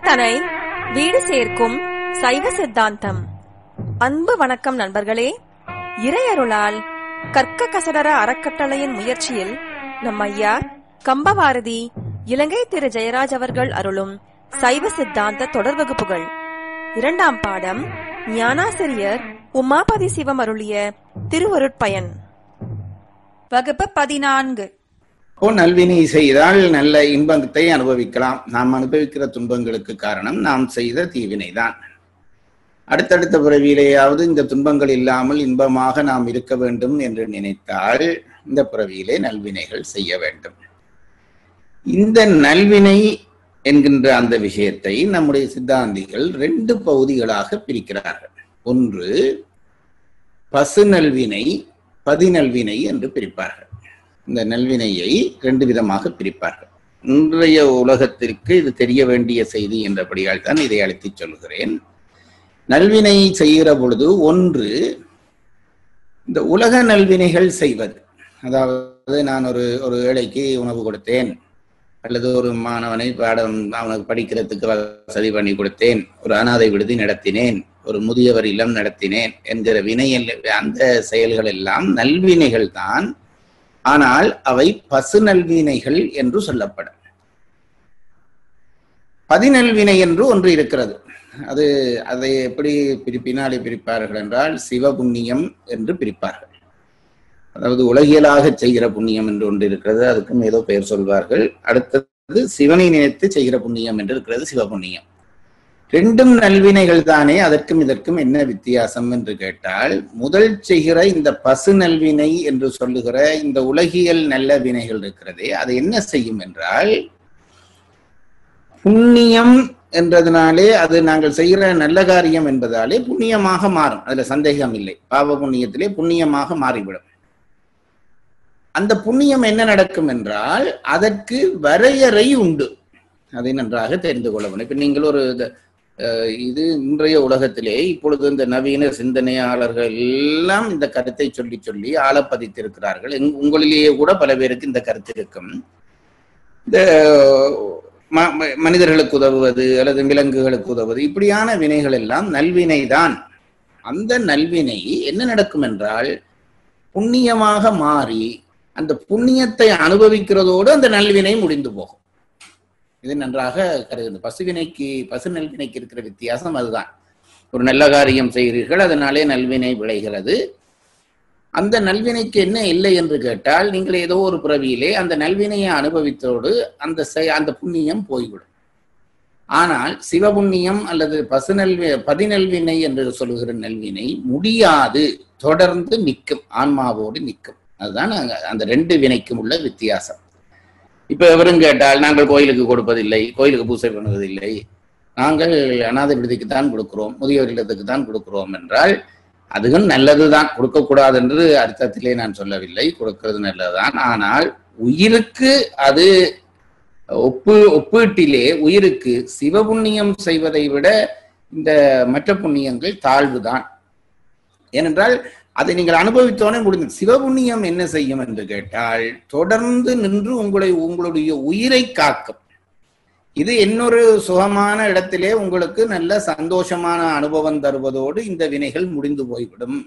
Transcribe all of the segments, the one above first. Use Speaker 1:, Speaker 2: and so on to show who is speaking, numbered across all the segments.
Speaker 1: சிந்தனை வீடு சேர்க்கும் சைவ சித்தாந்தம் அன்பு வணக்கம் நண்பர்களே இறையருளால் கற்க கசடர அறக்கட்டளையின் முயற்சியில் நம் ஐயா கம்பவாரதி இலங்கை திரு ஜெயராஜ் அவர்கள் அருளும் சைவ சித்தாந்த தொடர் வகுப்புகள் இரண்டாம் பாடம் ஞானாசிரியர் உமாபதி சிவம் அருளிய திருவருட்பயன் வகுப்பு பதினான்கு
Speaker 2: ஓ நல்வினை செய்தால் நல்ல இன்பத்தை அனுபவிக்கலாம் நாம் அனுபவிக்கிற துன்பங்களுக்கு காரணம் நாம் செய்த தீவினை தான் அடுத்தடுத்த பிறவியிலேயாவது இந்த துன்பங்கள் இல்லாமல் இன்பமாக நாம் இருக்க வேண்டும் என்று நினைத்தால் இந்த பிறவியிலே நல்வினைகள் செய்ய வேண்டும் இந்த நல்வினை என்கின்ற அந்த விஷயத்தை நம்முடைய சித்தாந்திகள் ரெண்டு பகுதிகளாக பிரிக்கிறார்கள் ஒன்று பசு நல்வினை பதிநல்வினை என்று பிரிப்பார்கள் இந்த நல்வினையை ரெண்டு விதமாக பிரிப்பார்கள் இன்றைய உலகத்திற்கு இது தெரிய வேண்டிய செய்தி என்றபடியால் தான் இதை அழைத்துச் சொல்கிறேன் நல்வினை செய்கிற பொழுது ஒன்று இந்த உலக நல்வினைகள் செய்வது அதாவது நான் ஒரு ஒரு ஏழைக்கு உணவு கொடுத்தேன் அல்லது ஒரு மாணவனை பாடம் அவனுக்கு படிக்கிறதுக்கு வசதி பண்ணி கொடுத்தேன் ஒரு அனாதை விடுதி நடத்தினேன் ஒரு முதியவர் இல்லம் நடத்தினேன் என்கிற வினையில் அந்த செயல்கள் எல்லாம் நல்வினைகள் தான் ஆனால் அவை பசு நல்வினைகள் என்று சொல்லப்படும் பதிநல்வினை என்று ஒன்று இருக்கிறது அது அதை எப்படி பிரிப்பினாலே பிரிப்பார்கள் என்றால் சிவபுண்ணியம் என்று பிரிப்பார்கள் அதாவது உலகியலாக செய்கிற புண்ணியம் என்று ஒன்று இருக்கிறது அதுக்கும் ஏதோ பெயர் சொல்வார்கள் அடுத்தது சிவனை நினைத்து செய்கிற புண்ணியம் என்று இருக்கிறது சிவபுண்ணியம் ரெண்டும் நல்வினைகள் தானே அதற்கும் இதற்கும் என்ன வித்தியாசம் என்று கேட்டால் முதல் செய்கிற இந்த பசு நல்வினை என்று சொல்லுகிற இந்த உலகியல் நல்ல வினைகள் இருக்கிறதே அது என்ன செய்யும் என்றால் புண்ணியம் என்றதுனாலே அது நாங்கள் செய்கிற நல்ல காரியம் என்பதாலே புண்ணியமாக மாறும் அதுல சந்தேகம் இல்லை பாவ புண்ணியத்திலே புண்ணியமாக மாறிவிடும் அந்த புண்ணியம் என்ன நடக்கும் என்றால் அதற்கு வரையறை உண்டு அதை நன்றாக தெரிந்து கொள்ள வேண்டும் இப்ப நீங்கள் ஒரு இது இன்றைய உலகத்திலே இப்பொழுது இந்த நவீன சிந்தனையாளர்கள் எல்லாம் இந்த கருத்தை சொல்லி சொல்லி ஆழப்பதித்திருக்கிறார்கள் உங்களிலேயே கூட பல பேருக்கு இந்த கருத்து இருக்கும் இந்த மனிதர்களுக்கு உதவுவது அல்லது விலங்குகளுக்கு உதவுவது இப்படியான வினைகள் எல்லாம் நல்வினை தான் அந்த நல்வினை என்ன நடக்கும் என்றால் புண்ணியமாக மாறி அந்த புண்ணியத்தை அனுபவிக்கிறதோடு அந்த நல்வினை முடிந்து போகும் இது நன்றாக கருது பசுவினைக்கு பசு நல்வினைக்கு இருக்கிற வித்தியாசம் அதுதான் ஒரு நல்ல காரியம் செய்கிறீர்கள் அதனாலே நல்வினை விளைகிறது அந்த நல்வினைக்கு என்ன இல்லை என்று கேட்டால் நீங்கள் ஏதோ ஒரு பிறவியிலே அந்த நல்வினையை அனுபவித்தோடு அந்த அந்த புண்ணியம் போய்விடும் ஆனால் சிவபுண்ணியம் அல்லது பசு நல்வி பதிநல்வினை என்று சொல்லுகிற நல்வினை முடியாது தொடர்ந்து நிற்கும் ஆன்மாவோடு நிற்கும் அதுதான் அந்த ரெண்டு வினைக்கும் உள்ள வித்தியாசம் இப்ப எவரும் கேட்டால் நாங்கள் கோயிலுக்கு கொடுப்பதில்லை கோயிலுக்கு பூசை பண்ணுவதில்லை நாங்கள் அநாத விடுதிக்கு தான் கொடுக்கிறோம் முதியோர் இல்லத்துக்கு தான் கொடுக்கிறோம் என்றால் அதுவும் நல்லதுதான் கொடுக்கக்கூடாது என்று அர்த்தத்திலே நான் சொல்லவில்லை கொடுக்கிறது நல்லதுதான் ஆனால் உயிருக்கு அது ஒப்பு ஒப்பீட்டிலே உயிருக்கு சிவபுண்ணியம் செய்வதை விட இந்த மற்ற புண்ணியங்கள் தாழ்வுதான் ஏனென்றால் அதை நீங்கள் அனுபவித்தோனே முடிந்து சிவபுண்ணியம் என்ன செய்யும் என்று கேட்டால் தொடர்ந்து நின்று உங்களை உங்களுடைய உயிரை காக்கும் இது இன்னொரு சுகமான இடத்திலே உங்களுக்கு நல்ல சந்தோஷமான அனுபவம் தருவதோடு இந்த வினைகள் முடிந்து போய்விடும்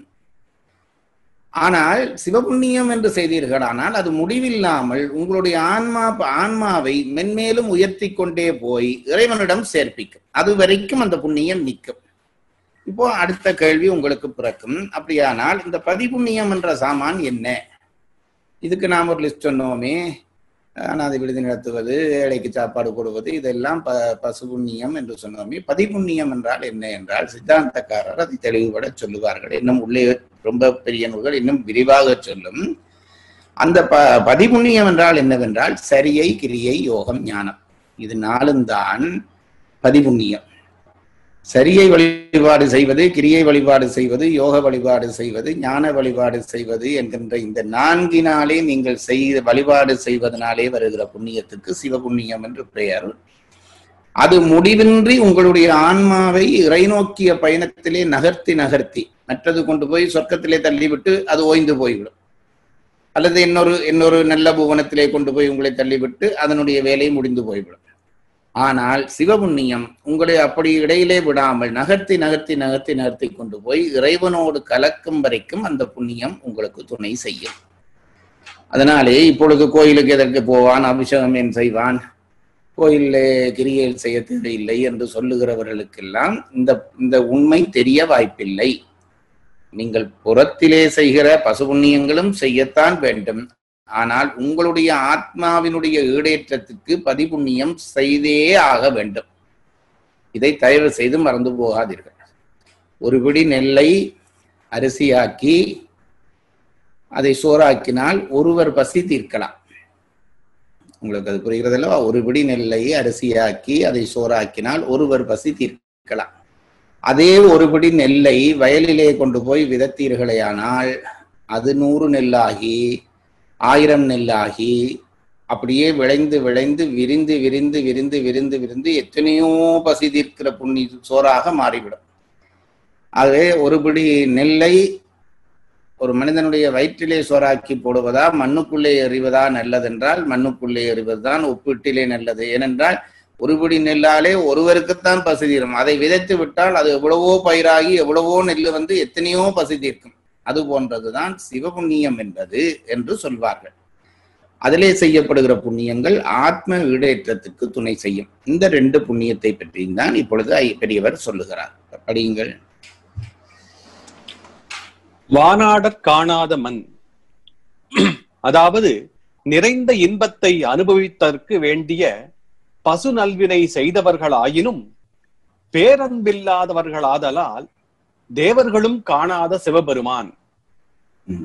Speaker 2: ஆனால் சிவபுண்ணியம் என்று செய்தீர்கள் ஆனால் அது முடிவில்லாமல் உங்களுடைய ஆன்மா ஆன்மாவை மென்மேலும் உயர்த்தி கொண்டே போய் இறைவனிடம் சேர்ப்பிக்கும் அது வரைக்கும் அந்த புண்ணியம் நிற்கும் இப்போ அடுத்த கேள்வி உங்களுக்கு பிறக்கும் அப்படியானால் இந்த பதிபுண்ணியம் என்ற சாமான் என்ன இதுக்கு நாம் ஒரு லிஸ்ட் சொன்னோமே அனாதை விடுதி நடத்துவது ஏழைக்கு சாப்பாடு கொடுவது இதெல்லாம் ப பசுபுண்ணியம் என்று சொன்னோமே பதிபுண்ணியம் என்றால் என்ன என்றால் சித்தாந்தக்காரர் அதை தெளிவுபட சொல்லுவார்கள் இன்னும் உள்ளே ரொம்ப பெரிய நூல்கள் இன்னும் விரிவாக சொல்லும் அந்த ப பதிபுண்ணியம் என்றால் என்னவென்றால் சரியை கிரியை யோகம் ஞானம் இது நாளும் தான் பதிபுண்ணியம் சரியை வழிபாடு செய்வது கிரியை வழிபாடு செய்வது யோக வழிபாடு செய்வது ஞான வழிபாடு செய்வது என்கின்ற இந்த நான்கினாலே நீங்கள் செய்த வழிபாடு செய்வதனாலே வருகிற புண்ணியத்துக்கு சிவபுண்ணியம் என்று பெயர் அது முடிவின்றி உங்களுடைய ஆன்மாவை இறைநோக்கிய பயணத்திலே நகர்த்தி நகர்த்தி மற்றது கொண்டு போய் சொர்க்கத்திலே தள்ளிவிட்டு அது ஓய்ந்து போய்விடும் அல்லது இன்னொரு இன்னொரு நல்ல புவனத்திலே கொண்டு போய் உங்களை தள்ளிவிட்டு அதனுடைய வேலை முடிந்து போய்விடும் ஆனால் சிவபுண்ணியம் உங்களை அப்படி இடையிலே விடாமல் நகர்த்தி நகர்த்தி நகர்த்தி நகர்த்தி கொண்டு போய் இறைவனோடு கலக்கும் வரைக்கும் அந்த புண்ணியம் உங்களுக்கு துணை செய்யும் அதனாலே இப்பொழுது கோயிலுக்கு எதற்கு போவான் அபிஷேகம் ஏன் செய்வான் கோயிலே கிரியைகள் செய்ய தேவையில்லை என்று சொல்லுகிறவர்களுக்கெல்லாம் இந்த இந்த உண்மை தெரிய வாய்ப்பில்லை நீங்கள் புறத்திலே செய்கிற பசுபுண்ணியங்களும் செய்யத்தான் வேண்டும் ஆனால் உங்களுடைய ஆத்மாவினுடைய ஈடேற்றத்துக்கு பதிபுண்ணியம் செய்தே ஆக வேண்டும் இதை தயவு செய்து மறந்து போகாதீர்கள் ஒரு பிடி நெல்லை அரிசியாக்கி அதை சோறாக்கினால் ஒருவர் பசி தீர்க்கலாம் உங்களுக்கு அது புரிகிறதல்லவா ஒரு பிடி நெல்லை அரிசியாக்கி அதை சோறாக்கினால் ஒருவர் பசி தீர்க்கலாம் அதே ஒரு பிடி நெல்லை வயலிலே கொண்டு போய் விதத்தீர்களேயானால் அது நூறு நெல்லாகி ஆயிரம் நெல்லாகி அப்படியே விளைந்து விளைந்து விரிந்து விரிந்து விரிந்து விரிந்து விரிந்து எத்தனையோ பசி தீர்க்கிற புண்ணி சோறாக மாறிவிடும் ஆகவே ஒரு பிடி நெல்லை ஒரு மனிதனுடைய வயிற்றிலே சோறாக்கி போடுவதா மண்ணுக்குள்ளே எறிவதா நல்லதென்றால் மண்ணுக்குள்ளே எறிவதுதான் உப்பிட்டிலே நல்லது ஏனென்றால் ஒருபடி நெல்லாலே ஒருவருக்குத்தான் பசி தீரும் அதை விதைத்து விட்டால் அது எவ்வளவோ பயிராகி எவ்வளவோ நெல் வந்து எத்தனையோ பசி தீர்க்கும் அது போன்றதுதான் சிவபுண்ணியம் என்பது என்று சொல்வார்கள் அதிலே செய்யப்படுகிற புண்ணியங்கள் ஆத்ம ஈடேற்றத்துக்கு துணை செய்யும் இந்த ரெண்டு புண்ணியத்தை பற்றியும் தான் இப்பொழுது ஐ- பெரியவர் சொல்லுகிறார் படியுங்கள்
Speaker 3: வானாடற் காணாத மண் அதாவது நிறைந்த இன்பத்தை அனுபவித்தற்கு வேண்டிய பசு நல்வினை செய்தவர்களாயினும் பேரன்பில்லாதவர்களாதலால் தேவர்களும் காணாத சிவபெருமான்
Speaker 2: ம்.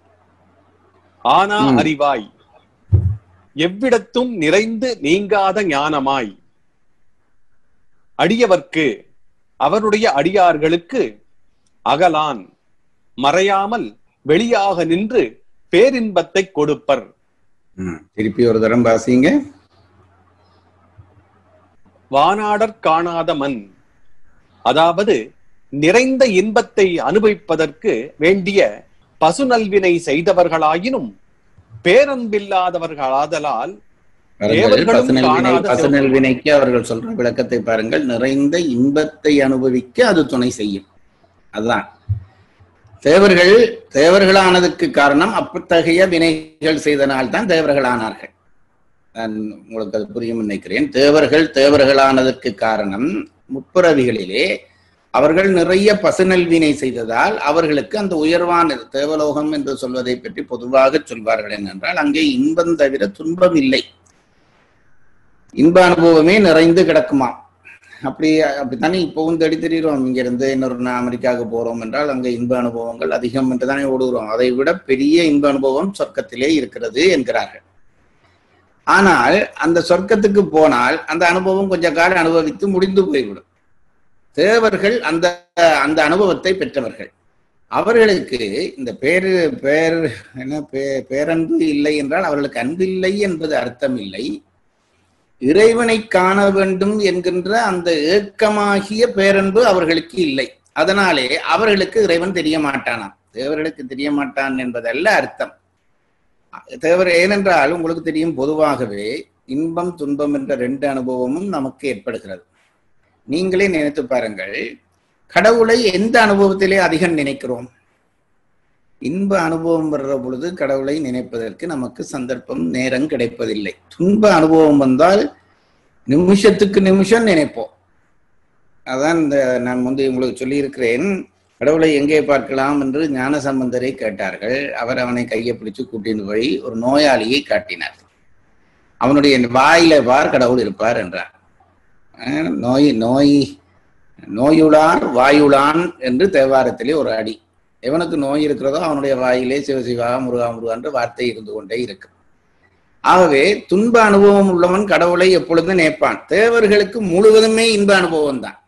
Speaker 3: ஆனா
Speaker 2: ம்.
Speaker 3: அறிவாய் எவ்விடத்தும் நிறைந்து நீங்காத ஞானமாய் அடியவர்க்கு அவருடைய அடியார்களுக்கு அகலான் மறையாமல் வெளியாக நின்று பேரின்பத்தை கொடுப்பர்
Speaker 2: ம். திருப்பி ஒரு தரம் வாசிங்க
Speaker 3: வானாடற் காணாத மண் அதாவது நிறைந்த இன்பத்தை அனுபவிப்பதற்கு வேண்டிய பசு நல்வினை செய்தவர்களாயினும் பேரன்பில்லாதவர்களாதலால்
Speaker 2: பாருங்கள்,
Speaker 3: தேவர்களும்
Speaker 2: பசுநெல் வினை
Speaker 3: காணாத
Speaker 2: பசுநெல் வினைக்கு அவர்கள் சொல்ற விளக்கத்தை பாருங்கள் நிறைந்த இன்பத்தை அனுபவிக்க அது துணை செய்யும் அதுதான் தேவர்கள் தேவர்களானதுக்கு காரணம் அத்தகைய வினைகள் செய்தனால்தான் தேவர்களானார்கள் நான் உங்களுக்கு அது புரியும் நினைக்கிறேன் தேவர்கள் தேவர்களானதற்கு காரணம் முப்புரவிகளிலே அவர்கள் நிறைய பசுநல்வினை செய்ததால் அவர்களுக்கு அந்த உயர்வான தேவலோகம் என்று சொல்வதை பற்றி பொதுவாக சொல்வார்கள் என்னென்றால் அங்கே இன்பம் தவிர துன்பம் இல்லை இன்ப அனுபவமே நிறைந்து கிடக்குமா அப்படி அப்படித்தானே இப்பவும் தேடி தெரிகிறோம் இங்க இருந்து இன்னொரு நா- அமெரிக்காவுக்கு போறோம் என்றால் அங்க இன்ப அனுபவங்கள் அதிகம் என்று தானே ஓடுகிறோம் அதை விட பெரிய இன்ப அனுபவம் சொர்க்கத்திலே இருக்கிறது என்கிறார்கள் ஆனால் அந்த சொர்க்கத்துக்கு போனால் அந்த அனுபவம் கொஞ்ச காலம் அனுபவித்து முடிந்து போய்விடும் தேவர்கள் அந்த அந்த அனுபவத்தை பெற்றவர்கள் அவர்களுக்கு இந்த பேரு பேர் என்ன பே- பேரன்பு இல்லை என்றால் அவர்களுக்கு அன்பு இல்லை என்பது அர்த்தம் இல்லை இறைவனை காண வேண்டும் என்கின்ற அந்த ஏக்கமாகிய பேரன்பு அவர்களுக்கு இல்லை அதனாலே அவர்களுக்கு இறைவன் தெரிய மாட்டானாம் தேவர்களுக்கு தெரிய மாட்டான் என்பதல்ல அர்த்தம் தேவர் ஏனென்றால் உங்களுக்கு தெரியும் பொதுவாகவே இன்பம் துன்பம் என்ற ரெண்டு அனுபவமும் நமக்கு ஏற்படுகிறது நீங்களே நினைத்து பாருங்கள் கடவுளை எந்த அனுபவத்திலே அதிகம் நினைக்கிறோம் இன்ப அனுபவம் வர்ற பொழுது கடவுளை நினைப்பதற்கு நமக்கு சந்தர்ப்பம் நேரம் கிடைப்பதில்லை துன்ப அனுபவம் வந்தால் நிமிஷத்துக்கு நிமிஷம் நினைப்போம் அதான் இந்த நான் வந்து உங்களுக்கு சொல்லியிருக்கிறேன் கடவுளை எங்கே பார்க்கலாம் என்று ஞான சம்பந்தரை கேட்டார்கள் அவர் அவனை கையை பிடிச்சு கூட்டின்னு போய் ஒரு நோயாளியை காட்டினார் அவனுடைய வாயில பார் கடவுள் இருப்பார் என்றார் அஹ் நோய் நோய் நோயுளான் வாயுளான் என்று தேவாரத்திலே ஒரு அடி எவனுக்கு நோய் இருக்கிறதோ அவனுடைய வாயிலே சிவசிவா முருகா முருகா என்ற வார்த்தை இருந்து கொண்டே இருக்கு ஆகவே துன்ப அனுபவம் உள்ளவன் கடவுளை எப்பொழுதும் நினைப்பான் தேவர்களுக்கு முழுவதுமே இன்ப அனுபவம் தான்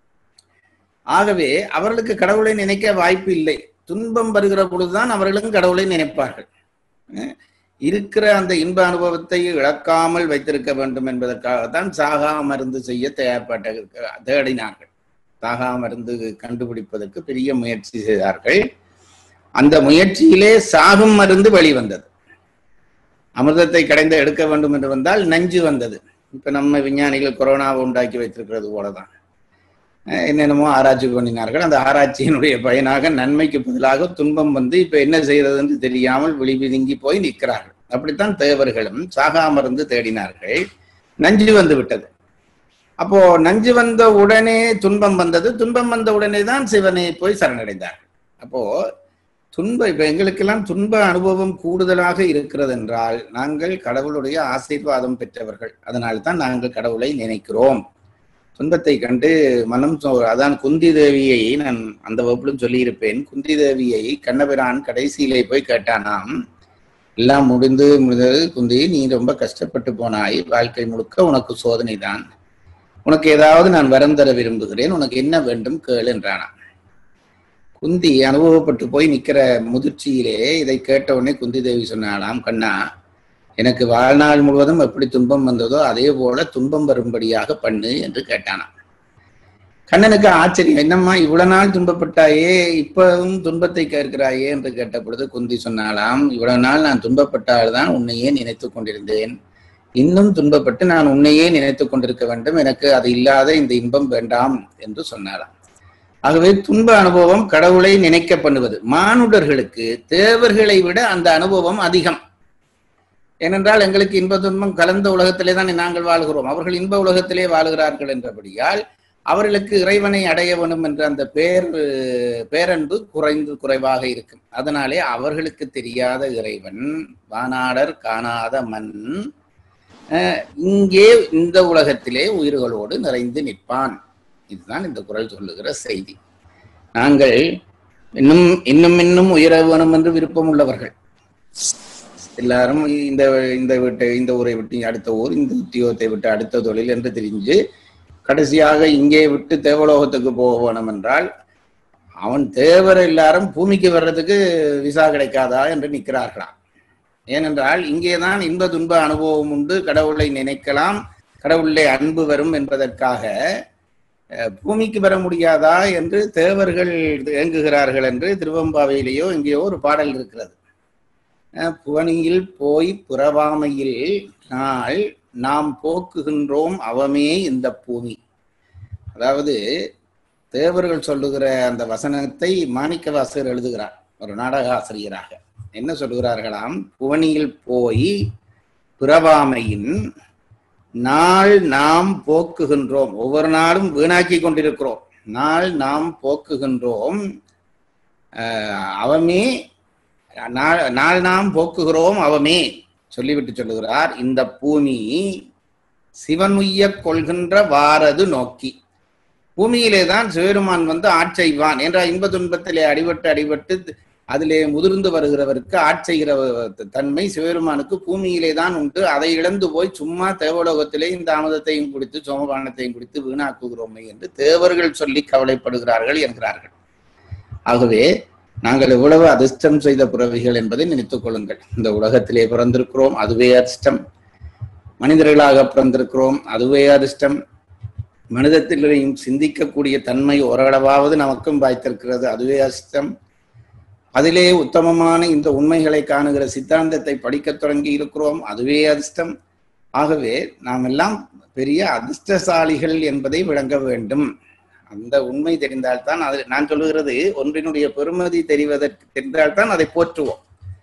Speaker 2: ஆகவே அவர்களுக்கு கடவுளை நினைக்க வாய்ப்பு இல்லை துன்பம் வருகிற பொழுதுதான் அவர்களும் கடவுளை நினைப்பார்கள் அஹ் இருக்கிற அந்த இன்ப அனுபவத்தை இழக்காமல் வைத்திருக்க வேண்டும் என்பதற்காகத்தான் சாகா மருந்து செய்ய தயார்பட்ட தேடினார்கள் சாகா மருந்து கண்டுபிடிப்பதற்கு பெரிய முயற்சி செய்தார்கள் அந்த முயற்சியிலே சாகும் மருந்து வெளிவந்தது அமிர்தத்தை கடைந்து எடுக்க வேண்டும் என்று வந்தால் நஞ்சு வந்தது இப்ப நம்ம விஞ்ஞானிகள் கொரோனாவை உண்டாக்கி வைத்திருக்கிறது போலதான் அஹ் என்னென்னமோ ஆராய்ச்சி பண்ணினார்கள் அந்த ஆராய்ச்சியினுடைய பயனாக நன்மைக்கு பதிலாக துன்பம் வந்து இப்ப என்ன செய்யறதுன்னு தெரியாமல் விழிவிதுங்கி போய் நிற்கிறார்கள் அப்படித்தான் தேவர்களும் சாகா மருந்து தேடினார்கள் நஞ்சு வந்து விட்டது அப்போ நஞ்சு வந்த உடனே துன்பம் வந்தது துன்பம் வந்த உடனே தான் சிவனை போய் சரணடைந்தார் அப்போ துன்ப இப்ப எங்களுக்கெல்லாம் துன்ப அனுபவம் கூடுதலாக இருக்கிறது என்றால் நாங்கள் கடவுளுடைய ஆசீர்வாதம் பெற்றவர்கள் அதனால தான் நாங்கள் கடவுளை நினைக்கிறோம் துன்பத்தை கண்டு மனம் சோ- அதான் குந்தி தேவியை நான் அந்த வகுப்பிலும் சொல்லியிருப்பேன் குந்தி தேவியை கண்ணபிரான் கடைசியிலே போய் கேட்டானாம் எல்லாம் முடிந்து முடிந்தது குந்தி நீ ரொம்ப கஷ்டப்பட்டு போனாய் வாழ்க்கை முழுக்க உனக்கு சோதனை தான் உனக்கு ஏதாவது நான் வரம் தர விரும்புகிறேன் உனக்கு என்ன வேண்டும் கேள் என்றானாம் குந்தி அனுபவப்பட்டு போய் நிக்கிற முதிர்ச்சியிலே இதை கேட்ட உடனே குந்தி தேவி சொன்னாலாம் கண்ணா எனக்கு வாழ்நாள் முழுவதும் எப்படி துன்பம் வந்ததோ அதே போல துன்பம் வரும்படியாக பண்ணு என்று கேட்டானாம் கண்ணனுக்கு ஆச்சரியம் என்னம்மா இவ்வளவு நாள் துன்பப்பட்டாயே இப்பவும் துன்பத்தை கேட்கிறாயே என்று கேட்ட பொழுது குந்தி சொன்னாலாம் இவ்வளவு நாள் நான் துன்பப்பட்டால்தான் உன்னையே நினைத்துக் கொண்டிருந்தேன் இன்னும் துன்பப்பட்டு நான் உன்னையே நினைத்துக் கொண்டிருக்க வேண்டும் எனக்கு அது இல்லாத இந்த இன்பம் வேண்டாம் என்று சொன்னாராம் ஆகவே துன்ப அனுபவம் கடவுளை நினைக்க பண்ணுவது மானுடர்களுக்கு தேவர்களை விட அந்த அனுபவம் அதிகம் ஏனென்றால் எங்களுக்கு இன்ப துன்பம் கலந்த உலகத்திலே தான் நாங்கள் வாழ்கிறோம் அவர்கள் இன்ப உலகத்திலே வாழுகிறார்கள் என்றபடியால் அவர்களுக்கு இறைவனை அடைய வேண்டும் என்ற அந்த பேர் பேரன்பு குறைந்து குறைவாக இருக்கும் அதனாலே அவர்களுக்கு தெரியாத இறைவன் வானாடர் காணாத மண் அஹ், இங்கே இந்த உலகத்திலே உயிர்களோடு நிறைந்து நிற்பான் இதுதான் இந்த குரல் சொல்லுகிற செய்தி நாங்கள் இன்னும் இன்னும் இன்னும் உயர வேணும் என்று விருப்பம் உள்ளவர்கள் எல்லாரும் இந்த இந்த விட்டு இந்த ஊரை விட்டு அடுத்த ஊர் இந்த உத்தியோகத்தை விட்டு அடுத்த தொழில் என்று தெரிஞ்சு கடைசியாக இங்கே விட்டு தேவலோகத்துக்கு போக வேணும் என்றால் அவன் தேவர் எல்லாரும் பூமிக்கு வர்றதுக்கு விசா கிடைக்காதா என்று நிற்கிறார்களாம் ஏனென்றால் இங்கேதான் இன்ப துன்ப அனுபவம் உண்டு கடவுளை நினைக்கலாம் கடவுளை அன்பு வரும் என்பதற்காக அஹ், பூமிக்கு வர முடியாதா என்று தேவர்கள் ஏங்குகிறார்கள் என்று திருவம்பாவையிலேயோ எங்கேயோ ஒரு பாடல் இருக்கிறது அஹ், புவனியில் போய் புறவாமையில் நாள் நாம் போக்குகின்றோம் அவமே இந்த பூமி அதாவது தேவர்கள் சொல்லுகிற அந்த வசனத்தை மாணிக்கவாசகர் எழுதுகிறார் ஒரு நாடக ஆசிரியராக என்ன சொல்லுகிறார்களாம் புவனியில் போய் பிறவாமையின் நாள் நாம் போக்குகின்றோம் ஒவ்வொரு நாளும் வீணாக்கி கொண்டிருக்கிறோம் நாள் நாம் போக்குகின்றோம் அஹ், அவமே நாள் நாள் நாம் போக்குகிறோம் அவமே சொல்லிவிட்டு சொல்லுகிறார் இந்த பூமி சிவன் உய்யக் கொள்கின்ற வாரது நோக்கி பூமியிலே தான் சிவருமான் வந்து ஆட்செய்வான் என்ற இன்ப துன்பத்திலே அடிபட்டு அடிபட்டு அதிலே முதிர்ந்து வருகிறவருக்கு ஆட்செய்கிற தன்மை சிவபெருமானுக்கு பூமியிலே தான் உண்டு அதை இழந்து போய் சும்மா தேவலோகத்திலே இந்த அமுதத்தையும் குடித்து சோமபானத்தையும் குடித்து வீணாக்குகிறோமே என்று தேவர்கள் சொல்லி கவலைப்படுகிறார்கள் என்கிறார்கள் ஆகவே நாங்கள் எவ்வளவு அதிர்ஷ்டம் செய்த புறவிகள் என்பதை நினைத்துக் கொள்ளுங்கள் இந்த உலகத்திலே பிறந்திருக்கிறோம் அதுவே அதிர்ஷ்டம் மனிதர்களாக பிறந்திருக்கிறோம் அதுவே அதிர்ஷ்டம் மனிதத்திலையும் சிந்திக்கக்கூடிய தன்மை ஓரளவாவது நமக்கும் வாய்த்திருக்கிறது அதுவே அதிர்ஷ்டம் அதிலே உத்தமமான இந்த உண்மைகளை காணுகிற சித்தாந்தத்தை படிக்கத் தொடங்கி இருக்கிறோம் அதுவே அதிர்ஷ்டம் ஆகவே நாம் எல்லாம் பெரிய அதிர்ஷ்டசாலிகள் என்பதை விளங்க வேண்டும் அந்த உண்மை தெரிந்தால்தான் அது நான் சொல்லுகிறது ஒன்றினுடைய பெருமதி தெரிவதற்கு தெரிந்தால்தான் அதை போற்றுவோம்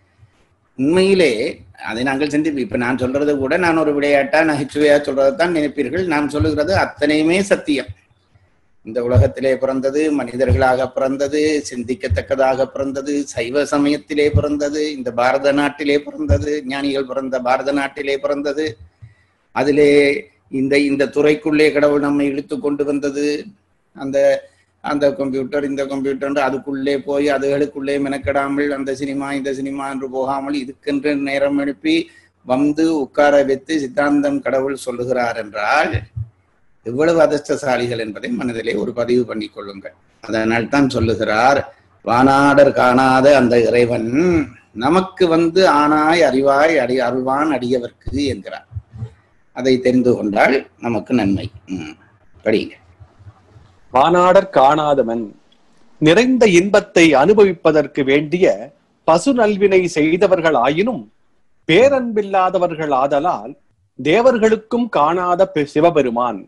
Speaker 2: உண்மையிலே அதை நாங்கள் சிந்திப்போம் இப்ப நான் சொல்றது கூட நான் ஒரு விளையாட்டா நகைச்சுவையா சொல்றதைத்தான் நினைப்பீர்கள் நான் சொல்லுகிறது அத்தனையுமே சத்தியம் இந்த உலகத்திலே பிறந்தது மனிதர்களாக பிறந்தது சிந்திக்கத்தக்கதாக பிறந்தது சைவ சமயத்திலே பிறந்தது இந்த பாரத நாட்டிலே பிறந்தது ஞானிகள் பிறந்த பாரத நாட்டிலே பிறந்தது அதிலே இந்த இந்த துறைக்குள்ளே கடவுள் நம்மை இழுத்து கொண்டு வந்தது அந்த அந்த கம்ப்யூட்டர் இந்த கம்ப்யூட்டர் அதுக்குள்ளே போய் அதுகளுக்குள்ளே மெனக்கெடாமல் அந்த சினிமா இந்த சினிமா என்று போகாமல் இதுக்கென்று நேரம் எழுப்பி வந்து உட்கார வைத்து சித்தாந்தம் கடவுள் சொல்லுகிறார் என்றால் எவ்வளவு அதிர்ஷ்டசாலிகள் என்பதை மனதிலே ஒரு பதிவு பண்ணிக் கொள்ளுங்கள் அதனால் தான் சொல்லுகிறார் வானாடர் காணாத அந்த இறைவன் நமக்கு வந்து ஆனாய் அறிவாய் அடி அருள்வான் அடியவர்க்கு என்கிறார் அதை தெரிந்து கொண்டால் நமக்கு நன்மை ம், படிங்க
Speaker 3: வானாடர் காணாதவன் நிறைந்த இன்பத்தை அனுபவிப்பதற்கு வேண்டிய பசு நல்வினை செய்தவர்கள் ஆயினும் பேரன்பில்லாதவர்கள் ஆதலால் தேவர்களுக்கும் காணாத பெ- சிவபெருமான்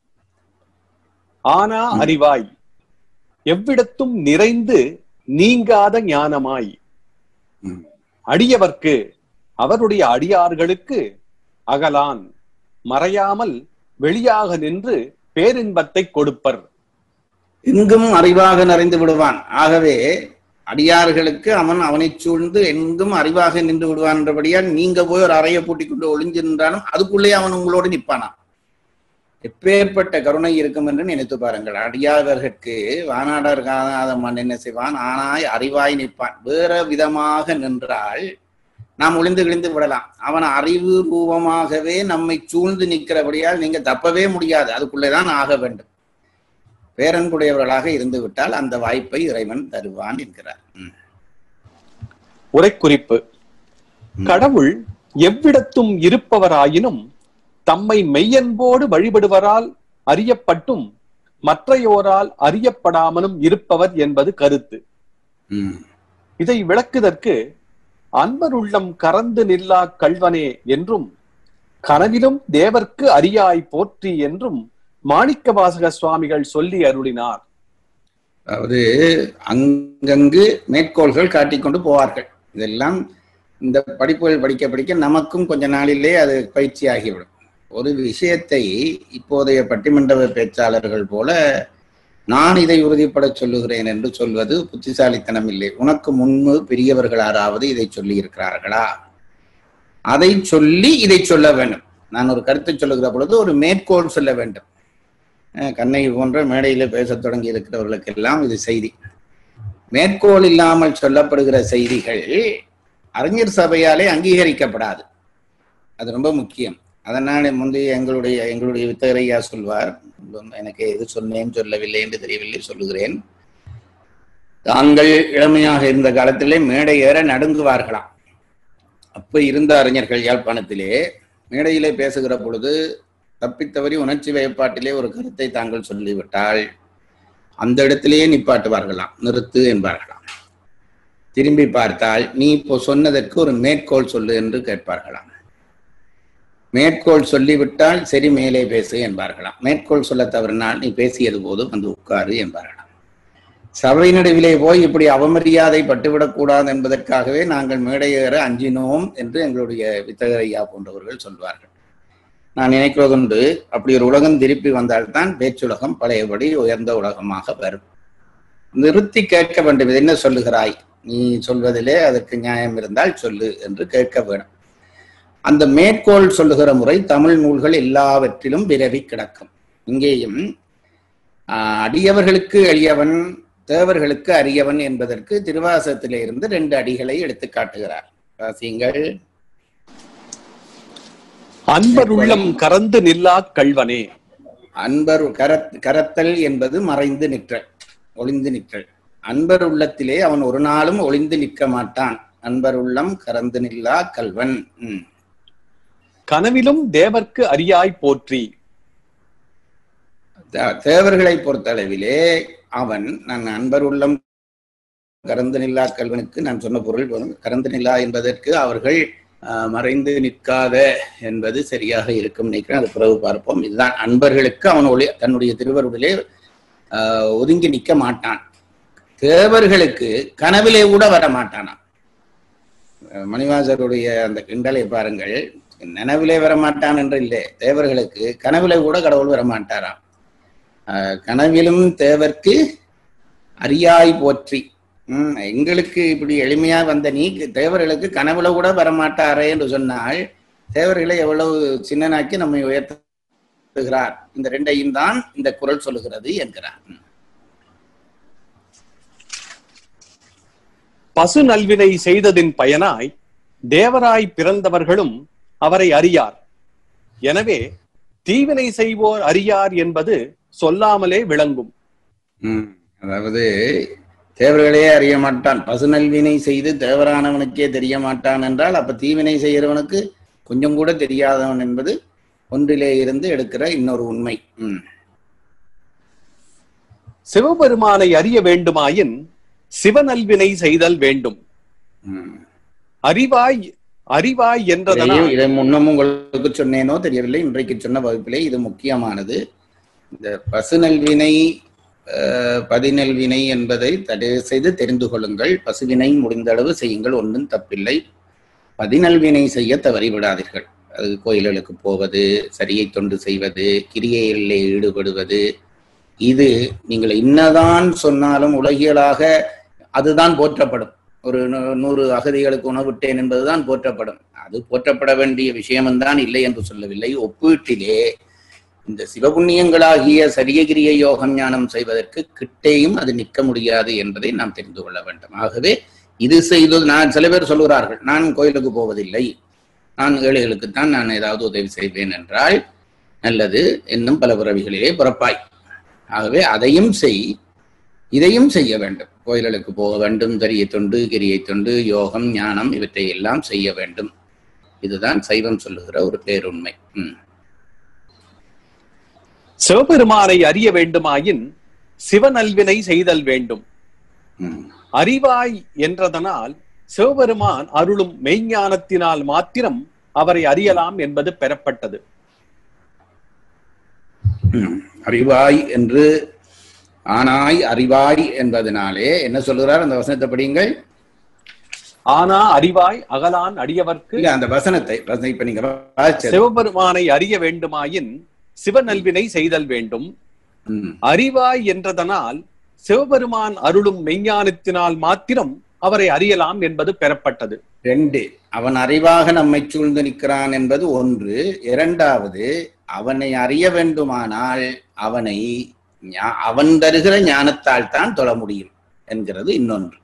Speaker 3: ஆனா அறிவாய் எவ்விடத்தும் நிறைந்து நீங்காத ஞானமாய்
Speaker 2: ம்.
Speaker 3: அடியவர்க்கு அவருடைய அடியார்களுக்கு அகலான் மறையாமல் வெளியாக நின்று பேரின்பத்தை கொடுப்பர்
Speaker 2: எங்கும் அறிவாக நிறைந்து விடுவான் ஆகவே அடியார்களுக்கு அவன் அவனைச் சூழ்ந்து எங்கும் அறிவாக நின்று விடுவான் என்றபடியால் நீங்க போய் ஒரு அறையை பூட்டிக் கொண்டு ஒளிஞ்சு நின்றாலும் அதுக்குள்ளே அவன் உங்களோடு நிற்பானா எப்பேற்பட்ட கருணை இருக்கும் என்று நினைத்து பாருங்கள் அடியாதவர்களுக்கு வானாடர் காணாத மண் என்ன செய்வான் ஆனாய் அறிவாய் நிற்பான் வேற விதமாக நின்றால் நாம் ஒளிந்து கிழிந்து விடலாம் அவன் அறிவு ரூபமாகவே நம்மை சூழ்ந்து நிற்கிறபடியால் நீங்க தப்பவே முடியாது அதுக்குள்ளேதான் ஆக வேண்டும் பேரன்புடையவர்களாக இருந்து விட்டால் அந்த வாய்ப்பை இறைவன் தருவான் என்கிறார் ம்.
Speaker 3: உரைக்குறிப்பு கடவுள் எவ்விடத்தும் இருப்பவராயினும் தம்மை மெய்யன்போடு வழிபடுவரால் அறியப்பட்டும் மற்றையோரால் அறியப்படாமலும் இருப்பவர் என்பது கருத்து
Speaker 2: ம்.
Speaker 3: இதை விளக்குதற்கு அன்பர் உள்ளம் கறந்து நில்லா கள்வனே என்றும் கனவிலும் தேவர்க்கு அரியாய் போற்றி என்றும் மாணிக்கவாசக சுவாமிகள் சொல்லி அருளினார்
Speaker 2: அதாவது அங்கங்கு மேற்கோள்கள் காட்டிக்கொண்டு போவார்கள் இதெல்லாம் இந்த படிப்புகள் படிக்க படிக்க நமக்கும் கொஞ்ச நாளிலே அது பயிற்சியாகிவிடும் ஒரு விஷயத்தை இப்போதைய பட்டிமண்டப பேச்சாளர்கள் போல நான் இதை உறுதிப்பட சொல்லுகிறேன் என்று சொல்வது புத்திசாலித்தனம் இல்லை உனக்கு முன்பு பெரியவர்கள் யாராவது இதை சொல்லி இருக்கிறார்களா அதை சொல்லி இதை சொல்ல வேண்டும் நான் ஒரு கருத்தை சொல்லுகிற பொழுது ஒரு மேற்கோள் சொல்ல வேண்டும் அஹ் கண்ணகி போன்ற மேடையில பேசத் தொடங்கி இருக்கிறவர்களுக்கெல்லாம் இது செய்தி மேற்கோள் இல்லாமல் சொல்லப்படுகிற செய்திகள் அறிஞர் சபையாலே அங்கீகரிக்கப்படாது அது ரொம்ப முக்கியம் அதனால் முந்தைய எங்களுடைய எங்களுடைய வித்தகரையா சொல்வார் எனக்கு எது சொன்னேன் சொல்லவில்லை என்று தெரியவில்லை சொல்லுகிறேன் தாங்கள் இளமையாக இருந்த காலத்திலே மேடை ஏற நடுங்குவார்களாம் அப்ப இருந்த அறிஞர்கள் யாழ்ப்பாணத்திலே மேடையிலே பேசுகிற பொழுது தப்பித்தவறி உணர்ச்சி வயப்பாட்டிலே ஒரு கருத்தை தாங்கள் சொல்லிவிட்டால் அந்த இடத்திலேயே நிப்பாட்டுவார்களாம் நிறுத்து என்பார்களாம் திரும்பி பார்த்தால் நீ இப்போ சொன்னதற்கு ஒரு மேற்கோள் சொல்லு என்று கேட்பார்களாம் மேற்கோள் சொல்லிவிட்டால் சரி மேலே பேசு என்பார்களாம் மேற்கோள் சொல்ல தவறினால் நீ பேசியது போது வந்து உட்காரு என்பார்களாம் சபை நடுவிலே போய் இப்படி அவமரியாதை பட்டுவிடக்கூடாது என்பதற்காகவே நாங்கள் மேடையேற அஞ்சினோம் என்று எங்களுடைய வித்தகர் ஐயா போன்றவர்கள் சொல்வார்கள் நான் நினைக்கிறதுண்டு அப்படி ஒரு உலகம் திருப்பி வந்தால்தான் பேச்சுலகம் பழையபடி உயர்ந்த உலகமாக வரும் நிறுத்தி கேட்க வேண்டும் இது என்ன சொல்லுகிறாய் நீ சொல்வதிலே அதற்கு நியாயம் இருந்தால் சொல்லு என்று கேட்க வேண்டும் அந்த மேற்கோள் சொல்லுகிற முறை தமிழ் நூல்கள் எல்லாவற்றிலும் விரவி கிடக்கும் இங்கேயும் ஆஹ், அடியவர்களுக்கு எளியவன் தேவர்களுக்கு அரியவன் என்பதற்கு திருவாசகத்திலே இருந்து ரெண்டு அடிகளை எடுத்து காட்டுகிறார் வாசியுங்கள்
Speaker 3: அன்பர் உள்ளம் கறந்து நில்லா கள்வனே
Speaker 2: அன்பர் கரத் கரத்தல் என்பது மறைந்து நிற்றல் ஒளிந்து நிற்றல் அன்பர் உள்ளத்திலே அவன் ஒரு நாளும் ஒளிந்து நிற்க மாட்டான் அன்பர் உள்ளம் கறந்து நில்லா கல்வன் ம்.
Speaker 3: கனவிலும் தேவர்க்கு அரியாய் போற்றி
Speaker 2: தே- தேவர்களை பொறுத்தளவிலே அவன் நான் அன்பர் உள்ளம் கறந்து நில்லா கல்வனுக்கு நான் சொன்ன பொருள் போதும். கறந்து நில்லா என்பதற்கு அவர்கள் ஆஹ், மறைந்து நிற்காத என்பது சரியாக இருக்கும் நினைக்கிறேன் அது பிறகு பார்ப்போம் இதுதான் அன்பர்களுக்கு அவன் ஒளி தன்னுடைய திருவருளிலே ஆஹ், ஒதுங்கி நிற்க மாட்டான் தேவர்களுக்கு கனவிலே கூட வர மாட்டானாம் அஹ், மணிவாசருடைய அந்த கிண்டலை பாருங்கள் நனவிலே வர மாட்டான் என்று இல்லை தேவர்களுக்கு கனவிலே கூட கடவுள் வர மாட்டாராம் ஆஹ் கனவிலும் தேவர்க்கு அரியாய் போற்றி உம் எங்களுக்கு இப்படி எளிமையா வந்த நீ தேவர்களுக்கு கனவுல கூட வரமாட்டாரே என்று சொன்னால் தேவர்களை எவ்வளவு சின்னனாக்கி நம்மை உயர்த்துகிறார் இந்த ரெண்டையும் தான் இந்த குரல் சொல்லுகிறது என்கிறார் உம்.
Speaker 3: பசு நல்வினை செய்ததின் பயனாய் தேவராய் பிறந்தவர்களும் அவரை அறியார் எனவே தீவினை செய்வோர் அறியார் என்பது சொல்லாமலே விளங்கும்
Speaker 2: உம். அதாவது தேவர்களே அறிய மாட்டான் பசுநல்வினை செய்து தேவரானவனுக்கே தெரிய மாட்டான் என்றால் அப்ப தீவினை செய்கிறவனுக்கு கொஞ்சம் கூட தெரியாதவன் என்பது ஒன்றிலே இருந்து எடுக்கிற இன்னொரு உண்மை உம்.
Speaker 3: சிவபெருமானை அறிய வேண்டுமாயின் சிவநல்வினை செய்தல் வேண்டும்
Speaker 2: உம்.
Speaker 3: அறிவாய் அறிவாய் என்றதனால்
Speaker 2: இதை- இதை முன்னும் உங்களுக்கு சொன்னேனோ தெரியவில்லை இன்றைக்கு சொன்ன வகுப்பிலே இது முக்கியமானது இந்த பசு நல்வினை அஹ், பதிநல்வினை என்பதை தடை செய்து தெரிந்து கொள்ளுங்கள் பசுவினை முடிந்த அளவு செய்யுங்கள் ஒன்றும் தப்பில்லை பதிநல்வினை செய்ய தவறிவிடாதீர்கள் அது கோயில்களுக்கு போவது சரியை தொண்டு செய்வது கிரியைகளிலே ஈடுபடுவது இது நீங்கள் இன்னதான் சொன்னாலும் உலகியலாக அதுதான் போற்றப்படும் ஒரு நூ- நூறு அகதிகளுக்கு உணவிட்டேன் என்பதுதான் போற்றப்படும் அது போற்றப்பட வேண்டிய விஷயம்தான் இல்லை என்று சொல்லவில்லை ஒப்பீட்டிலே இந்த சிவபுண்ணியங்களாகிய சரியகிரிய யோகம் ஞானம் செய்வதற்கு கிட்டேயும் அது நிற்க முடியாது என்பதை நாம் தெரிந்து கொள்ள வேண்டும் ஆகவே இது செய்து நான் சில பேர் சொல்கிறார்கள் நான் கோயிலுக்கு போவதில்லை நான் ஏழைகளுக்குத்தான் நான் ஏதாவது உதவி செய்வேன் என்றால் நல்லது இன்னும் பல பிறவிகளிலே பிறப்பாய் ஆகவே அதையும் செய் இதையும் செய்ய வேண்டும் கோயில்களுக்கு போக வேண்டும் தரிய தொண்டு கிரியை தொண்டு யோகம் ஞானம் இவற்றை எல்லாம் செய்ய வேண்டும் இதுதான் சைவம் சொல்லுகிற ஒரு பேருண்மை ம்.
Speaker 3: சிவபெருமானை அறிய வேண்டுமாயின் சிவநல்வினை செய்தல் வேண்டும்
Speaker 2: ம்.
Speaker 3: அறிவாய் என்றதனால் சிவபெருமான் அருளும் மெய்ஞானத்தினால் மாத்திரம் அவரை அறியலாம் என்பது பெறப்பட்டது
Speaker 2: ம். அறிவாய் என்று ஆனாய் அறிவாய் என்பதனாலே என்ன சொல்லுகிறார் அந்த வசனத்தை படியுங்கள்
Speaker 3: ஆனா அறிவாய் அகலான் அடியவர்க்கு
Speaker 2: இல்ல அந்த வசனத்தை வசனம் இப்ப நீங்க வாசிச்சது.
Speaker 3: சிவபெருமானை அறிய வேண்டுமாயின் சிவநல்வினை செய்தல் வேண்டும்
Speaker 2: ம்.
Speaker 3: அறிவாய் என்றதனால் சிவபெருமான் அருளும் மெய்ஞானத்தினால் மாத்திரம் அவரை அறியலாம் என்பது பெறப்பட்டது
Speaker 2: ரெண்டு அவன் அறிவாக நம்மை சூழ்ந்து நிற்கிறான் என்பது ஒன்று இரண்டாவது அவனை அறிய வேண்டுமானால் அவனை ஞா- அவன் தருகிற ஞானத்தால் தான் தொழ முடியும் என்கிறது இன்னொன்று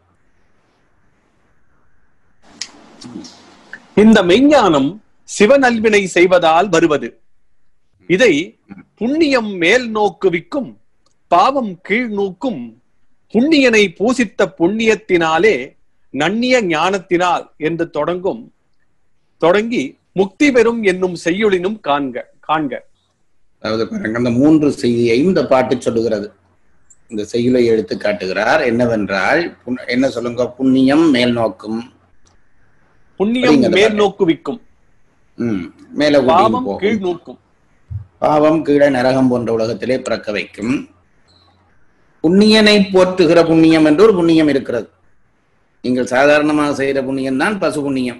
Speaker 3: இந்த மெய்ஞானம் சிவநல்வினை செய்வதால் வருவது இதை புண்ணியம் மேல் நோக்குவிக்கும் பாவம் கீழ் நோக்கும் புண்ணியனை பூசித்த புண்ணியத்தினாலே நன்னிய ஞானத்தினால் என்று தொடங்கும் தொடங்கி முக்தி பெறும் என்னும் செய்யுளினும் காண்க காண்க
Speaker 2: அதாவது பாருங்க அந்த மூன்று செய்தியையும் இந்த பாட்டு சொல்லுகிறது இந்த செய்யுளை எடுத்து காட்டுகிறார் என்னவென்றால் புண்- என்ன சொல்லுங்க புண்ணியம் மேல் நோக்கும்
Speaker 3: புண்ணியம்
Speaker 2: அப்படிங்கிறத
Speaker 3: மேல்
Speaker 2: பாருங்க.
Speaker 3: நோக்குவிக்கும்
Speaker 2: ம், மேல கூட்டின்னு
Speaker 3: பாவம்
Speaker 2: போகும்.
Speaker 3: கீழ் நோக்கும்
Speaker 2: பாவம் கீழே நரகம் போன்ற உலகத்திலே பிறக்க வைக்கும் புண்ணியனை போற்றுகிற புண்ணியம் என்று ஒரு புண்ணியம் இருக்கிறது நீங்கள் சாதாரணமாக செய்கிற புண்ணியம் தான் பசு புண்ணியம்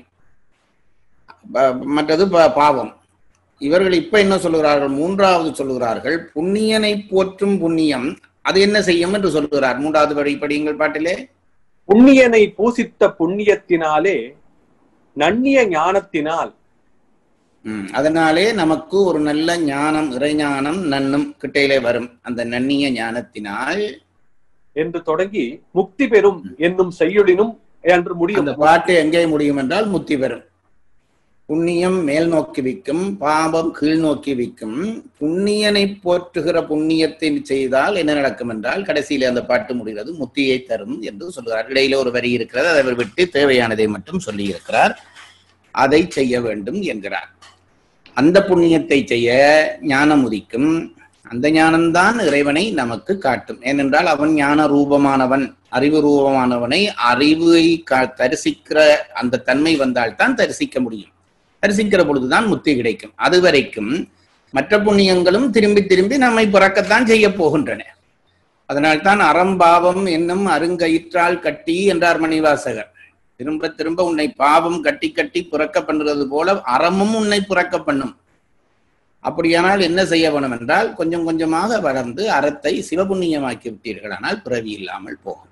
Speaker 2: ப- மற்றது ப- பாவம் இவர்கள் இப்ப என்ன சொல்லுகிறார்கள் மூன்றாவது சொல்லுகிறார்கள் புண்ணியனை போற்றும் புண்ணியம் அது என்ன செய்யும் என்று சொல்லுகிறார் மூன்றாவது படி படியுங்கள் பாட்டிலே
Speaker 3: புண்ணியனை பூசித்த புண்ணியத்தினாலே நன்னிய ஞானத்தினால்
Speaker 2: ம், அதனாலே நமக்கு ஒரு நல்ல ஞானம் இறைஞானம் நன்னும் கிட்டையிலே வரும் அந்த நன்னிய ஞானத்தினால்
Speaker 3: என்று தொடங்கி முக்தி பெறும் என்னும் செய்யுளினும் என்று முடியும்
Speaker 2: அந்த பாட்டு எங்கே முடியும் என்றால் முத்தி பெறும் புண்ணியம் மேல் நோக்கி விக்கும் பாவம் கீழ் நோக்கி விக்கும் புண்ணியனை போற்றுகிற புண்ணியத்தை செய்தால் என்ன நடக்கும் என்றால் கடைசியிலே அந்த பாட்டு முடிகிறது முத்தியை தரும் என்று சொல்கிறார் இடையில ஒரு வரி இருக்கிறது அதை அவர் விட்டு தேவையானதை மட்டும் சொல்லி இருக்கிறார் அதை செய்ய வேண்டும் என்கிறார் அந்த புண்ணியத்தை செய்ய ஞானம் உதிக்கும் அந்த ஞானம்தான் இறைவனை நமக்கு காட்டும் ஏனென்றால் அவன் ஞான ரூபமானவன் அறிவு ரூபமானவனை அறிவை கா- தரிசிக்கிற அந்த தன்மை வந்தால்தான் தரிசிக்க முடியும் தரிசிக்கிற பொழுதுதான் முத்தி கிடைக்கும் அது வரைக்கும் மற்ற புண்ணியங்களும் திரும்பி திரும்பி நம்மை பிறக்கத்தான் செய்ய போகின்றன அதனால்தான் அறம்பாவம் என்னும் அருங்கயிற்றால் கட்டி என்றார் மணிவாசகர் திரும்ப திரும்ப உன்னை பாவம் கட்டி கட்டி புறக்க பண்ணுறது போல அறமும் உன்னை புறக்க பண்ணும் அப்படியானால் என்ன செய்ய வேணும் என்றால் கொஞ்சம் கொஞ்சமாக வளர்ந்து அறத்தை சிவபுண்ணியமாக்கி விட்டீர்களானால் பிறவி இல்லாமல் போகும்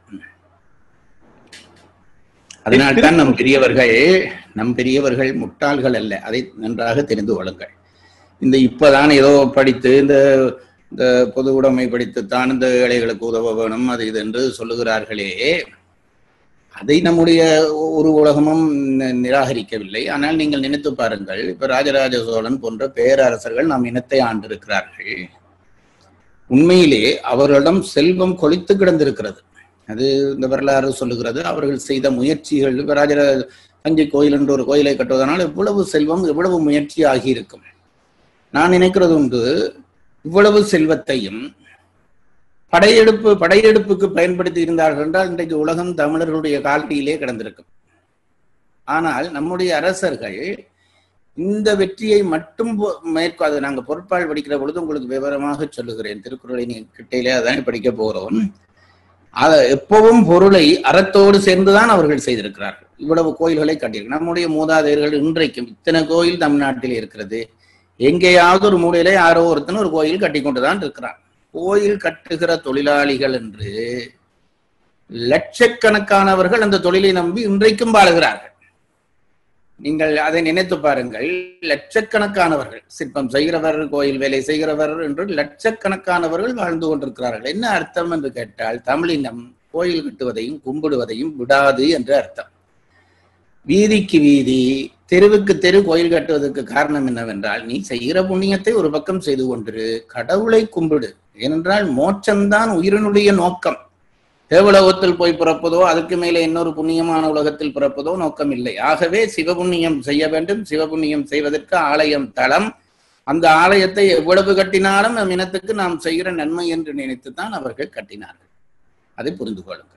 Speaker 2: அதனால்தான் நம் பெரியவர்கள் நம் பெரியவர்கள் முட்டாள்கள் அல்ல அதை நன்றாக தெரிந்து கொள்ளுங்கள் இந்த இப்பதான் ஏதோ படித்து இந்த இந்த பொது உடைமை படித்துத்தான் இந்த ஏழைகளுக்கு உதவ வேணும் அது இது என்று சொல்லுகிறார்களே அதை நம்முடைய ஒரு உலகமும் நி- நிராகரிக்கவில்லை ஆனால் நீங்கள் நினைத்து பாருங்கள் இப்ப ராஜராஜ சோழன் போன்ற பேரரசர்கள் நம் இனத்தை ஆண்டிருக்கிறார்கள் உண்மையிலே அவர்களிடம் செல்வம் கொளித்து கிடந்திருக்கிறது அது இந்த வரலாறு சொல்லுகிறது அவர்கள் செய்த முயற்சிகள் இப்ப ராஜராஜ தஞ்சை கோயில் என்று ஒரு கோயிலை கட்டுவதனால் இவ்வளவு செல்வம் இவ்வளவு முயற்சி ஆகியிருக்கும் நான் நினைக்கிறது உண்டு இவ்வளவு செல்வத்தையும் படையெடுப்பு படையெடுப்புக்கு பயன்படுத்தி இருந்தார்கள் என்றால் இன்றைக்கு உலகம் தமிழர்களுடைய காலடியிலே கிடந்திருக்கும் ஆனால் நம்முடைய அரசர்கள் இந்த வெற்றியை மட்டும் பொ- மேற்கொ அது நாங்க பொருட்பால் படிக்கிற பொழுது உங்களுக்கு விவரமாக சொல்லுகிறேன் திருக்குறளை நீ கிட்டையிலே அதானே படிக்க போறோம் அத எப்பவும் பொருளை அறத்தோடு சேர்ந்துதான் அவர்கள் செய்திருக்கிறார்கள் இவ்வளவு கோயில்களை கட்டியிருக்கு நம்முடைய மூதாதையர்கள் இன்றைக்கும் இத்தனை கோயில் தமிழ்நாட்டில் இருக்கிறது எங்கேயாவது ஒரு மூலையில யாரோ ஒருத்தன் ஒரு கோயில் கட்டி கொண்டுதான் இருக்கிறான் கோயில் கட்டுகிற தொழிலாளிகள் என்று லட்சக்கணக்கானவர்கள் அந்த தொழிலை நம்பி இன்றைக்கும் வாழுகிறார்கள் நீங்கள் அதை நினைத்து பாருங்கள் லட்சக்கணக்கானவர்கள் சிற்பம் செய்கிறவர் கோயில் வேலை செய்கிறவர் என்று லட்சக்கணக்கானவர்கள் வாழ்ந்து கொண்டிருக்கிறார்கள் என்ன அர்த்தம் என்று கேட்டால் தமிழினம் கோயில் கட்டுவதையும் கும்பிடுவதையும் விடாது என்று அர்த்தம் வீதிக்கு வீதி தெருவுக்கு தெரு கோயில் கட்டுவதற்கு காரணம் என்னவென்றால் நீ செய்கிற புண்ணியத்தை ஒரு பக்கம் செய்து கொண்டிரு கடவுளை கும்பிடு ஏனென்றால் மோட்சம்தான் உயிரினுடைய நோக்கம் தேவலோகத்தில் போய் பிறப்பதோ அதுக்கு மேலே இன்னொரு புண்ணியமான உலகத்தில் பிறப்பதோ நோக்கம் இல்லை ஆகவே சிவபுண்ணியம் செய்ய வேண்டும் சிவபுண்ணியம் செய்வதற்கு ஆலயம் தளம் அந்த ஆலயத்தை எவ்வளவு கட்டினாலும் நம் இனத்துக்கு நாம் செய்கிற நன்மை என்று நினைத்துத்தான் அவர்கள் கட்டினார்கள் அதை புரிந்து கொள்ளுங்கள்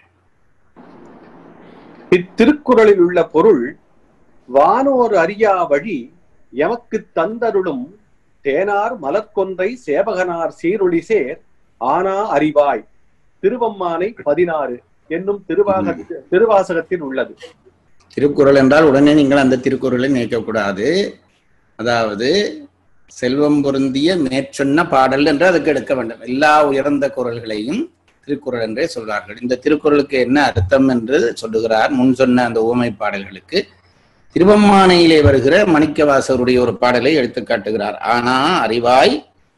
Speaker 3: இத்திருக்குறளில் உள்ள பொருள் வானோர் அறியா வழி எமக்கு தந்தருளும் தேனார் மலர்கொன்றை சேவகனார் சீரொளி சேர் ஆனா அறிவாய் திருவம்மானை பதினாறு என்னும் திருவாக திருவாசகத்தில் உள்ளது
Speaker 2: திருக்குறள் என்றால் உடனே நீங்கள் அந்த திருக்குறளை நினைக்கக்கூடாது அதாவது செல்வம் பொருந்திய மேற்சொன்ன பாடல் என்று அதுக்கு எடுக்க வேண்டும் எல்லா உயர்ந்த குறள்களையும் திருக்குறள் என்றே சொல்வார்கள் இந்த திருக்குறளுக்கு என்ன அர்த்தம் என்று சொல்லுகிறார் முன் சொன்ன அந்த ஊமை பாடல்களுக்கு திருவம்மானையிலே வருகிற மணிக்கவாசகருடைய ஒரு பாடலை எடுத்து காட்டுகிறார் ஆனா அறிவாய்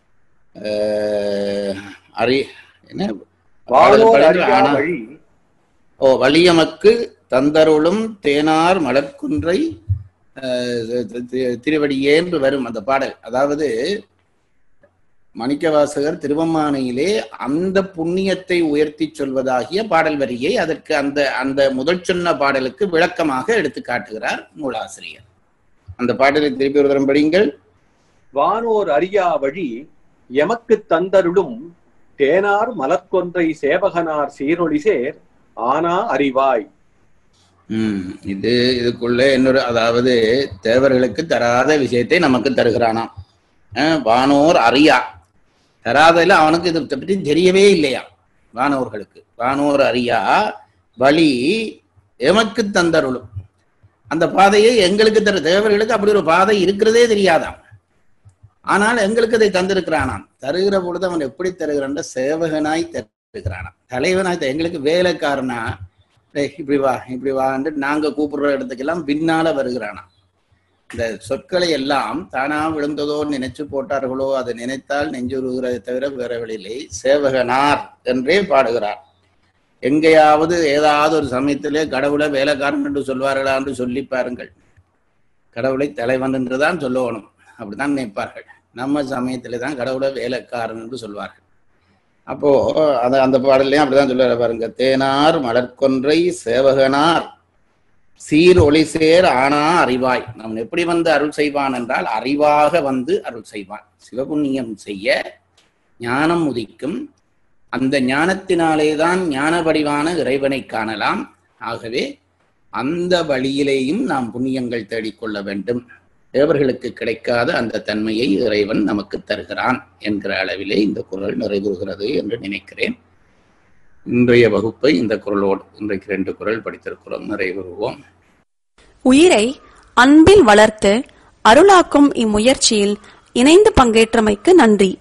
Speaker 2: அஹ், அறி என்ன பாடல்
Speaker 3: வானோர்
Speaker 2: பாடல்
Speaker 3: அறியா
Speaker 2: ஆனா
Speaker 3: வழி
Speaker 2: ஓ வலியமக்கு தந்தருளும் தேனார் மலர்குன்றை அஹ், தி- தி- திருவடியே என்று வரும் அந்த பாடல் அதாவது மணிக்கவாசகர் திருவம்மானையிலே அந்த புண்ணியத்தை உயர்த்தி சொல்வதாகிய பாடல் வரியை அதற்கு அந்த அந்த முதல் சொன்ன பாடலுக்கு விளக்கமாக எடுத்து காட்டுகிறார் நூலாசிரியர் அந்த பாடலை திருப்பி ஒரு தரம் படியுங்கள்
Speaker 3: வானோர் அறியா வழி எமக்கு தந்தருளும் தேனார் மலர்கொன்றை சேவகனார் சீரொளி சேர் ஆனா அறிவாய்
Speaker 2: உம் இது இதுக்குள்ள இன்னொரு அதாவது தேவர்களுக்கு தராத விஷயத்தை நமக்கு தருகிறானாம் அஹ் வானோர் அறியா தராதல அவனுக்கு இது பற்றி தெரியவே இல்லையா வானோர்களுக்கு வானோர் அறியா வழி எமக்கு தந்தருளும் அந்த பாதையை எங்களுக்கு தர தேவர்களுக்கு அப்படி ஒரு பாதை இருக்கிறதே தெரியாதாம் ஆனால் எங்களுக்கு அதை தந்திருக்கிறானாம் தருகிற பொழுது அவன் எப்படி தருகிறான் சேவகனாய் தருகிறானாம் தலைவனாய் த- எங்களுக்கு வேலைக்காரனா டேய் இப்படி வா இப்படி வான்னு நாங்க கூப்பிடுற இடத்துக்கெல்லாம் பின்னால வருகிறானா இந்த சொற்களை எல்லாம் தானா விழுந்ததோ நினைச்சு போட்டார்களோ அதை நினைத்தால் நெஞ்சுருகிறதை தவிர வேற வழியில்லை சேவகனார் என்றே பாடுகிறார் எங்கேயாவது ஏதாவது ஒரு சமயத்திலே கடவுளை வேலைக்காரன் என்று சொல்வார்களா என்று சொல்லி பாருங்கள் கடவுளை தலைவன் என்றுதான் சொல்லணும் அப்படித்தான் நினைப்பார்கள் நம்ம சமயத்திலே தான் கடவுளை வேலைக்காரன் என்று சொல்வார்கள் அப்போ அந்த அந்த பாடல்லையும் அப்படிதான் சொல்லுவாரு பாருங்க தேனார் மலர்கொன்றை சேவகனார் சீர் ஒளி சேர் ஆனா அறிவாய் நம்ம எப்படி வந்து அருள் செய்வான் என்றால் அறிவாக வந்து அருள் செய்வான் சிவபுண்ணியம் செய்ய ஞானம் உதிக்கும் அந்த ஞானத்தினாலே தான் ஞான வடிவான இறைவனை காணலாம் ஆகவே அந்த வழியிலேயும் நாம் புண்ணியங்கள் தேடிக்கொள்ள வேண்டும் தேவர்களுக்கு கிடைக்காத அந்த தன்மையை இறைவன் நமக்கு தருகிறான் என்கிற அளவிலே இந்த குரல் நிறைவுறுகிறது என்று நினைக்கிறேன் இன்றைய வகுப்பை இந்த குரலோடு இன்றைக்கு ரெண்டு குரல் படித்திருக்கிறோம் நிறைவுறுவோம்
Speaker 4: உயிரை அன்பில் வளர்த்து அருளாக்கும் இம்முயற்சியில் இணைந்து பங்கேற்றமைக்கு நன்றி